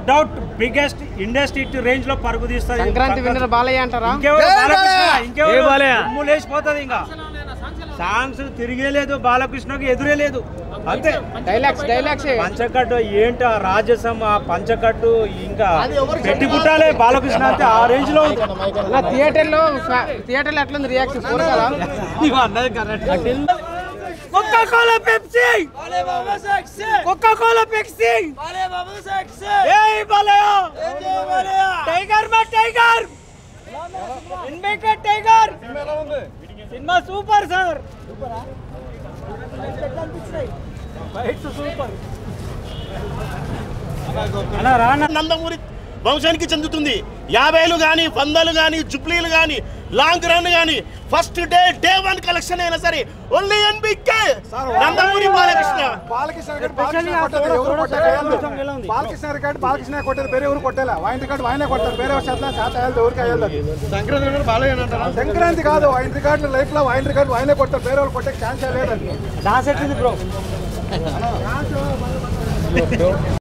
Doubt biggest industry range లో పరుగు తీస్తుంది సంక్రాంతి విన్నర్ బాలయ్య అంటారా ఇంకెవరు బాలకృష్ణ ఏ ఇంకెవరు బాలయ్య? దుమ్ము లేచిపోతుంది ఇంకా సాంగ్స్ తిరిగే లేదు బాలకృష్ణకి ఎదురే లేదు అంతే డైలాగ్స్ డైలాగ్స్ పంచకట్టు ఏంటి ఆ రాజసం ఆ పంచకట్టు ఇంకా పెట్టి పుట్టాలే బాలకృష్ణ అంతే ఆ రేంజ్ లో ఉంది నా థియేటర్ లో థియేటర్ లో ఎట్లుంది రియాక్షన్ చూడ కదా నీవు అన్నది correct Coca Cola Pepsi Coca Cola Pepsi ఏయ్ బాలయ్య టైగర్ మా టైగర్ ఇన్మేక tiger cinema super sir super అలా రానా నందమూరి వంశానికి చెందుతుంది యాభైలు కానీ వందలు కానీ జుబ్లీలు కానీ లాంగ్ రన్ కానీ first day day one collection అయినా సరే only NBK Nandamuri Balakrishna Balakrishna record Balakrishna కొట్టేది ఎవరు కొట్టాలి బాలకృష్ణ రికార్డు బాలకృష్ణ కొట్టేది వేరే ఎవరు కొట్టాలి ఆయన రికార్డు ఆయనే కొట్టారు వేరే ఎవరు చేత చేత అయ్యాలి ఎవరికి అయ్యాలి సంక్రాంతి కాదు ఆయన రికార్డు లైఫ్ లో ఆయన రికార్డు ఆయనే కొట్టారు వేరే వాళ్ళు కొట్టే ఛాన్స్ లేదండి డాన్స్ ఎట్టింది బ్రో